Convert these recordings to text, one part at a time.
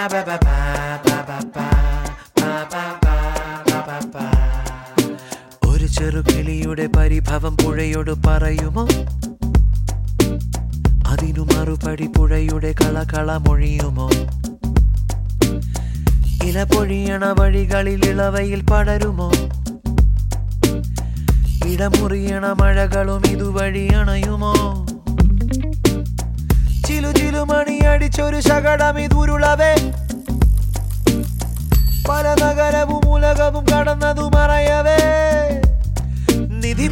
ഒരു ചെറുകിളിയുടെ പരിഭവം പുഴയോട് പറയുമോ അതിനു മറുപടി പുഴയുടെ കളകള മൊഴിയുമോ ഇല പൊഴിയണ വഴികളിൽ ഇളവയിൽ പടരുമോ ഇടമുറിയണ മഴകളും ഇതുവഴി അണയുമോ ചിലു ചിലു മണി അടിച്ചൊരു ശകടം ഇതുരുളവേ പല നഗരവും ഉലകവും കടന്നതു മറയവേ നിധി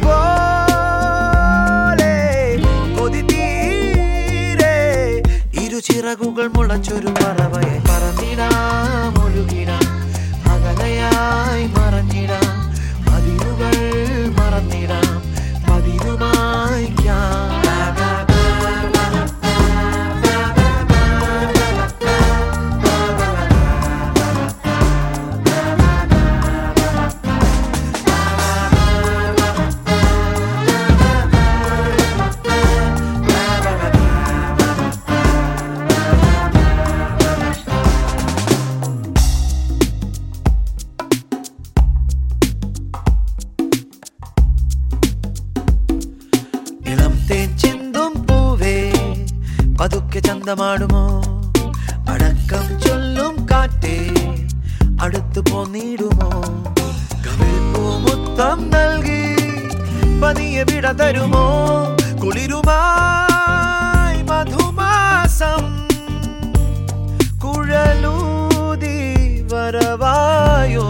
പോലെ കൊതി തീരെ ഇരു ചിറകുകൾ മുളച്ചൊരു പറവയായി പറന്നിടാം ഒഴുകിടാം അകലയായി മറഞ്ഞിടാം അതിരുകൾ മറന്നിടാം പതിരുമായിക്കാം ഇളം തേൻ ചിന്തും പൂവേ പതുക്കെ ചന്തമാടുമോ അടക്കം ചൊല്ലും കാറ്റേ അടുത്തു പോന്നിടുമോ കവിൾ പൂമുത്തം നൽകി പതിയെ വിട തരുമോ കുളിരുമായി മധുമാസം കുഴലൂതി വരവായോ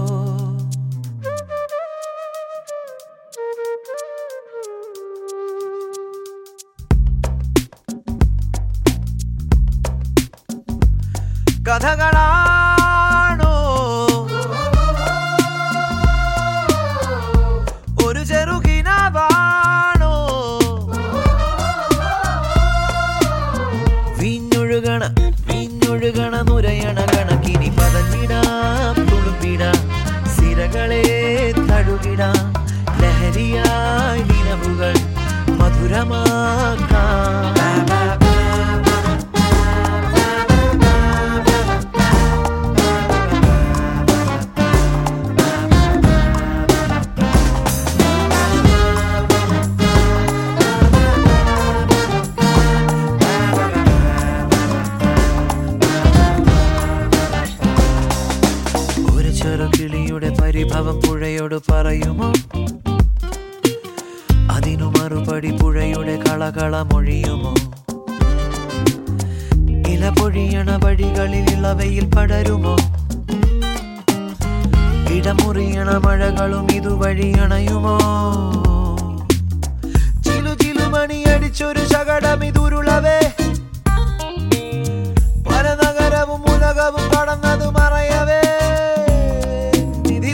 കഥകളാണോ ഒരു ചെറുകിനാവാണോ വീഞ്ഞൊഴുകണ വീഞ്ഞൊഴുകണ നുരയണ കണക്കിനി പതഞ്ഞിടാം തുളുമ്പിടാം സിരകളെ തഴുകിടാം ലഹരിയായി നിലവുകൾ മധുരമാക്കാം ഒരു ചെറുകിളിയുടെ പരിഭവം പുഴയോട് പറയുമോ അതിനു മറുപടി പുഴയുടെ കളകള മൊഴിയുമോ ഇല പൊഴിയണ വഴികളിൽ ഇളവയിൽ പടരുമോ ഇടമുറിയണ മഴകളും ഇതുവഴി അണയുമോ ചിലു ചിലു മണി അടിച്ചൊരു ശകടം ഇതുരുളവേ പല നഗരവും ഉലകവും കടന്നതു മറയവേ നിധി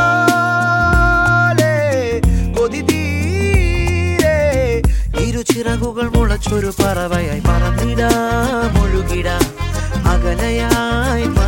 പോലെ കൊതി തീരെ ഇരു ചിറകുകൾ മുളച്ചൊരു പറവയായി പറന്നിടാം ഒഴുകിടാം അകലയായി